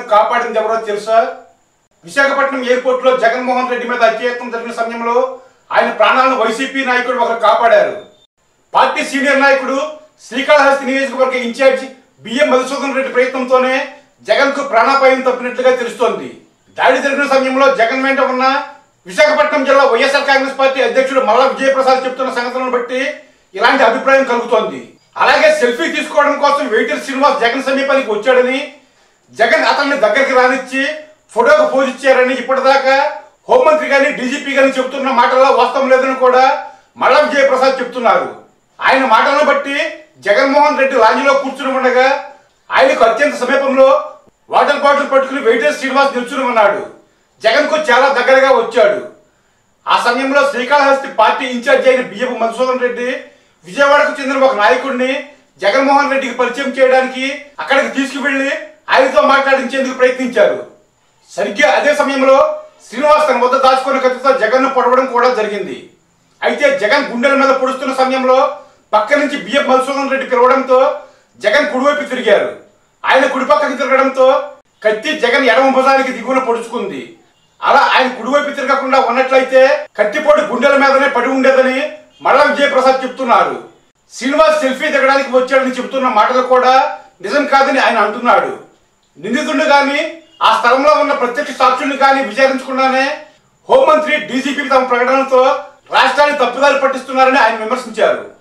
కాపాడింది ఎవరో తెలుసా విశాఖపట్నం ఎయిర్పోర్ట్ లో జగన్మోహన్ రెడ్డి మీద అత్యయత్నం జరిగిన సమయంలో ఆయన ప్రాణాలను వైసీపీ నాయకుడు ఒకరు కాపాడారు పార్టీ సీనియర్ నాయకుడు శ్రీకాళహస్తి నియోజకవర్గ ఇన్ఛార్జ్ బిఎం మధుసూదన్ రెడ్డి ప్రయత్నంతోనే జగన్ కు ప్రాణాపాయం తప్పినట్లుగా తెలుస్తోంది దాడి జరిగిన సమయంలో జగన్ వెంట ఉన్న విశాఖపట్నం జిల్లా వైఎస్ఆర్ కాంగ్రెస్ పార్టీ అధ్యక్షుడు మల్లా విజయప్రసాద్ చెప్తున్న సంగతులను బట్టి ఇలాంటి అభిప్రాయం కలుగుతోంది అలాగే సెల్ఫీ తీసుకోవడం కోసం వెయిటర్ శ్రీనివాస్ జగన్ సమీపానికి వచ్చాడని జగన్ అతన్ని దగ్గరికి రానిచ్చి ఫోటోకు పోజ్ ఇచ్చారని ఇప్పటిదాకా హోంమంత్రి గాని డీజీపీ గాని చెబుతున్న మాటల్లో వాస్తవం లేదని కూడా మల్లా విజయప్రసాద్ చెప్తున్నారు ఆయన మాటలను బట్టి జగన్మోహన్ రెడ్డి లాంజీలో కూర్చుని ఉండగా ఆయనకు అత్యంత సమీపంలో వాటర్ బాటిల్ పట్టుకుని వెయిటర్ శ్రీనివాస్ నిల్చుని ఉన్నాడు జగన్ కు చాలా దగ్గరగా వచ్చాడు ఆ సమయంలో శ్రీకాళహస్తి పార్టీ ఇన్ఛార్జ్ అయిన బియ్యపు మధుసూదన్ రెడ్డి విజయవాడకు చెందిన ఒక నాయకుడిని జగన్మోహన్ రెడ్డికి పరిచయం చేయడానికి అక్కడికి తీసుకువెళ్లి ఆయనతో మాట్లాడించేందుకు ప్రయత్నించారు సరిగ్గా అదే సమయంలో శ్రీనివాస్ తన వద్ద దాచుకున్న కత్తితో జగన్ ను పొడవడం కూడా జరిగింది అయితే జగన్ గుండెల మీద పొడుస్తున్న సమయంలో పక్క నుంచి బియ్యం మధుసూదన్ రెడ్డి పిలవడంతో జగన్ కుడివైపు తిరిగారు ఆయన కుడిపక్కకి తిరగడంతో కత్తి జగన్ ఎడమ భుజానికి దిగువన పొడుచుకుంది అలా ఆయన కుడివైపు తిరగకుండా ఉన్నట్లయితే కత్తిపోటు గుండెల మీదనే పడి ఉండేదని మల్లా విజయప్రసాద్ చెప్తున్నారు శ్రీనివాస్ సెల్ఫీ దిగడానికి వచ్చాడని చెబుతున్న మాటలు కూడా నిజం కాదని ఆయన అంటున్నాడు నిందితుడిని గాని ఆ స్థలంలో ఉన్న ప్రత్యక్ష సాక్షుల్ని గాని విచారించకుండానే హోంమంత్రి డీజీపీ తమ ప్రకటనతో రాష్ట్రాన్ని తప్పుదారి పట్టిస్తున్నారని ఆయన విమర్శించారు